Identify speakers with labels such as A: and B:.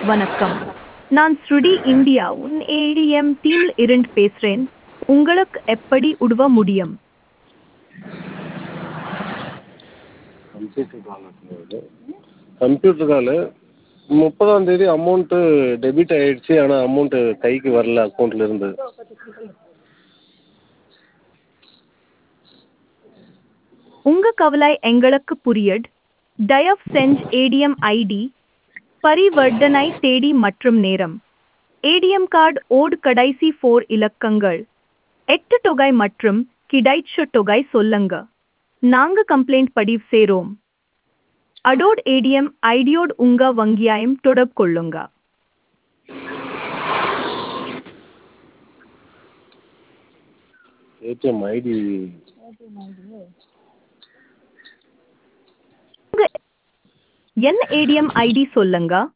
A: வணக்கம் நான் ஸ்ருடி இந்தியா உன் ஏடிஎம் டீம் இருந்து பேசுறேன் உங்களுக்கு எப்படி உதவ முடியும்
B: கம்ப்யூட்டர் கால் கம்ப்யூட்டர் காலு முப்பதாம் தேதி அமௌண்ட்டு டெபிட் ஆகிடுச்சி ஆனால் அமௌண்ட்டு கைக்கு வரல அக்கௌண்ட்லேருந்து
A: உங்க கவலை எங்களுக்கு புரியுது தயவு செஞ்சு ஏடிஎம் ஐடி பரிவர்த்தனை தேதி மற்றும் நேரம் ஏடிஎம் கார்டு ஓடு கடைசி ஃபோர் இலக்கங்கள் எட்டு தொகை மற்றும் கிடைச்ச தொகை சொல்லுங்க நாங்க கம்ப்ளைண்ட் பதிவு செய்றோம் அடோட் ஏடிஎம் ஐடியோடு உங்க வங்கியாயம் தொடர்பு கொள்ளுங்க
B: ஏடிஎம் ஐடி
A: உங்க என்ன ஏடிஎம் ஐடி சொல்லுங்க